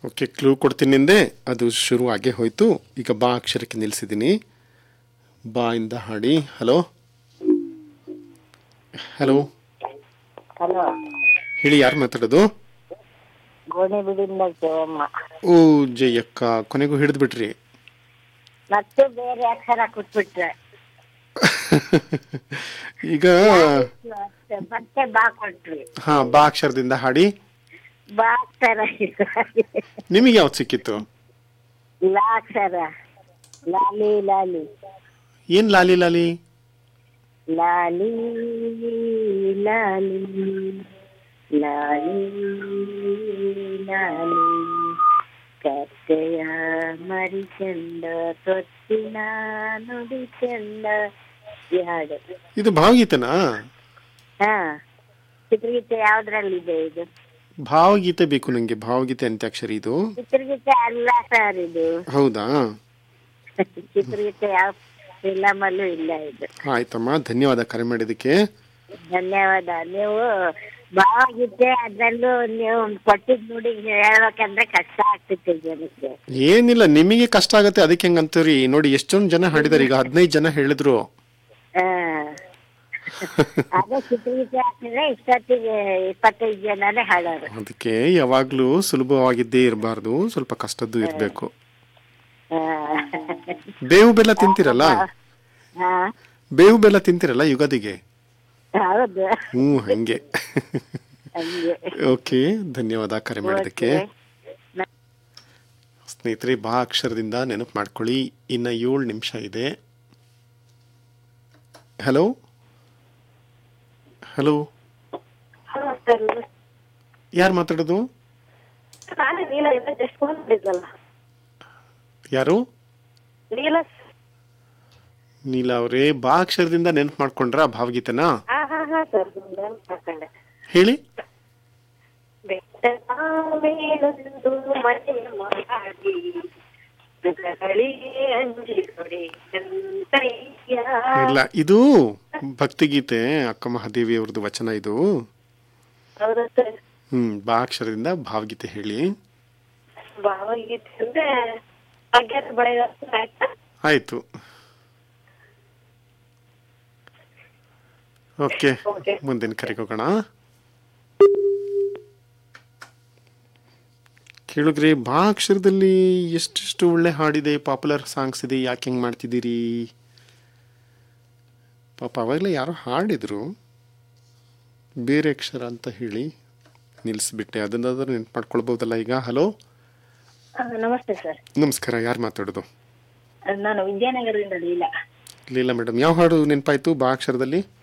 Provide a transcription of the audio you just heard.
Okay clue ಕೊಡ್ತೀನಿ ನಿಂದೆ ಅದು ಶುರು ಆಗೇ ಹೋಯ್ತು ಈಗ ಬಾ ಅಕ್ಷರಕ್ಕೆ ನಿಲ್ಲಿಸಿದ್ದೀನಿ ಬಾ ಇಂದ ಹಾಡಿ ಹಲೋ ಹಲೋ ಹಲೋ ಹೇಳಿ ಯಾರು ಮಾತಾಡೋದು ಗೋಣಿಬೀಡಿಂದ ಶಿವಮ್ಮ ಓ ಜಯಕ್ಕ ಕೊನೆಗೂ ಹಿಡಿದು ಬಿಟ್ರಿ ಮತ್ತೆ ಬೇರೆ ಅಕ್ಷರ ಕೊಟ್ಬಿಟ್ರೆ ಈಗ ಮತ್ತೆ ಮತ್ತೆ ಬಾ ಕೊಟ್ರಿ ಹಾ ಬಾ ಅಕ್ಷರದಿಂದ ಹಾಡಿ ಬಾ ಅಕ್ಷರ ನಿಮಗೆ ಯಾವ್ದು ಸಿಕ್ಕಿತ್ತು ಲಾ ಅಕ್ಷರ ಲಾಲಿ ಲಾಲಿ ಏನ್ ಲಾಲಿ ಲಾಲಿ ಲಾಲಿ ಲಾಲಿ ಲಾಲಿ ಲಾಲಿ ಕತ್ತೆಯ ಮರಿ ಚಂದ ತೊಟ್ಟಿನ ನುಡಿ ಚಂದ ಈ ಹಾಡು ಇದು ಭಾವಗೀತೆನಾ ಹಾ ಚಿತ್ರಗೀತೆ ಯಾವ್ದ್ರಲ್ಲಿದೆ ಇದು ಭಾವಗೀತೆ ಬೇಕು ನಂಗೆ ಭಾವಗೀತೆ ಅಂತ್ಯಾಕ್ಷರಿ ಇದು ಚಿತ್ರಗೀತೆ ಅಲ್ಲ ಸರ್ ಇದು ಹೌದಾ ಚಿತ್ರಗೀತೆ ಯಾವ ಫಿಲಮ್ ಅಲ್ಲೂ ಇಲ್ಲ ಇದು ಆಯ್ತಮ್ಮ ಧನ್ಯವಾದ ಕರೆ ಮಾಡಿದ್ದಕ್ಕೆ ಧನ್ಯವಾದ ನೀವು ಭಾವಗೀತೆ ಅದ್ರಲ್ಲೂ ನೀವು ಕೊಟ್ಟಿದ್ ನೋಡಿ ಹೇಳ್ಬೇಕಂದ್ರೆ ಕಷ್ಟ ಆಗ್ತಿತ್ತು ಜನಕ್ಕೆ ಏನಿಲ್ಲ ನಿಮಗೆ ಕಷ್ಟ ಆಗತ್ತೆ ಅದಕ್ಕೆ ಹೆಂಗ್ ಅಂತೀರಿ ನೋಡಿ ಎಷ್ಟೊಂದು ಜನ ಹಾಡಿದಾರೆ ಈಗ ಹದಿನೈದು ಜನ ಹೇಳಿದ್ರು ಹಾ. ಅದೇ ಚಿತ್ರಗೀತೆ ಹಾಕಿದ್ರೆ ಇಷ್ಟೊತ್ತಿಗೆ ಇಪ್ಪತ್ತೈದು ಜನನೇ ಹಾಡೋರು ಅದಕ್ಕೆ ಯಾವಾಗ್ಲೂ ಸುಲಭವಾಗಿದ್ದೇ ಇರಬಾರ್ದು ಸ್ವಲ್ಪ ಕಷ್ಟದ್ದು ಇರಬೇಕು ಹಾ. ಬೇವು ಬೆಲ್ಲ ತಿಂತಿರಲ್ಲ ಹಾ ಬೇವು ಬೆಲ್ಲ ತಿಂತಿರಲ್ಲ ಯುಗಾದಿಗೆ ಹೌದು ಹ್ಞೂ ಹಂಗೆ ಹಂಗೆ ಓಕೆ ಧನ್ಯವಾದ ಕರೆ ಮಾಡಿದ್ದಕ್ಕೆ ಸ್ನೇಹಿತರೆ ಬಾ ಅಕ್ಷರದಿಂದ ನೆನಪು ಮಾಡ್ಕೊಳ್ಳಿ ಇನ್ನ ಏಳು ನಿಮಿಷ ಇದೆ ಹಲೋ ಹಲೋ ಯಾರು ಮಾತಾಡೋದು ನಾನೇ ನೀಲ ಎಲ್ಲ ಜಸ್ಟ್ ಫೋನ್ ಮಾಡಿದ್ನಲ್ಲ ಯಾರು ನೀಲ ನೀಲ ಅವರೇ ಬಾ ಅಕ್ಷರದಿಂದ ನೆನಪು ಮಾಡ್ಕೊಂಡ್ರ ಭಾವಗೀತೆನ ಹಾ ಹಾ ಹಾ ಸರ್ ಹಾಕೊಂಡೆ ಹೇಳಿ ಬೆಟ್ಟ ಮೇಲೊಂದು ಮನೆ ಮಾಡಿ ಮೃಗಗಳಿಗೆ ಅಂಜಿಕೊಡಿ ಅಂತಯ್ಯ. ಇಲ್ಲ ಇದು ಭಕ್ತಿಗೀತೆ ಅಕ್ಕ ಮಹಾದೇವಿ ಅವ್ರದ್ದು ವಚನ ಇದು ಹೌದಾ ಸರ್ ಹ್ಮ್ ಬಾ ಅಕ್ಷರದಿಂದ ಭಾವಗೀತೆ ಹೇಳಿ ಭಾವಗೀತೆ ಅಂದ್ರೆ ಅಜ್ಞಾತ ಬಳೆ ಆಯ್ತಾ ಆಯ್ತು ಓಕೆ Okay. ಮುಂದಿನ ಕರೆಗೆ ಹೋಗೋಣ ಕೇಳಿದ್ರಿ ಬಾ ಅಕ್ಷರದಲ್ಲಿ ಎಷ್ಟೆಷ್ಟು ಒಳ್ಳೆ ಹಾಡಿದೆ ಪಾಪ್ಯುಲರ್ ಸಾಂಗ್ಸ್ ಇದೆ ಯಾಕೆ ಹೆಂಗೆ ಮಾಡ್ತಿದ್ದೀರಿ ಪಾಪ ಅವಾಗಲೇ ಯಾರೋ ಹಾಡಿದ್ರು ಬೇರೆ ಅಕ್ಷರ ಅಂತ ಹೇಳಿ ನಿಲ್ಲಿಸ್ಬಿಟ್ಟೆ ಅದನ್ನಾದ್ರೂ ನೆನ್ಪು ಮಾಡ್ಕೊಳ್ಬೋದಲ್ಲ ಈಗ ಹಲೋ ಆ, ನಮಸ್ತೆ ಸರ್ ನಮಸ್ಕಾರ ಯಾರು ಮಾತಾಡೋದು ನಾನು ವಿದ್ಯಾನಗರದಿಂದ ಲೀಲಾ ಲೀಲಾ ಮೇಡಮ್ ಯಾವ ಹಾಡು ನೆನಪಾಯ್ತು ಬಾ ಅಕ್ಷರದಲ್ಲಿ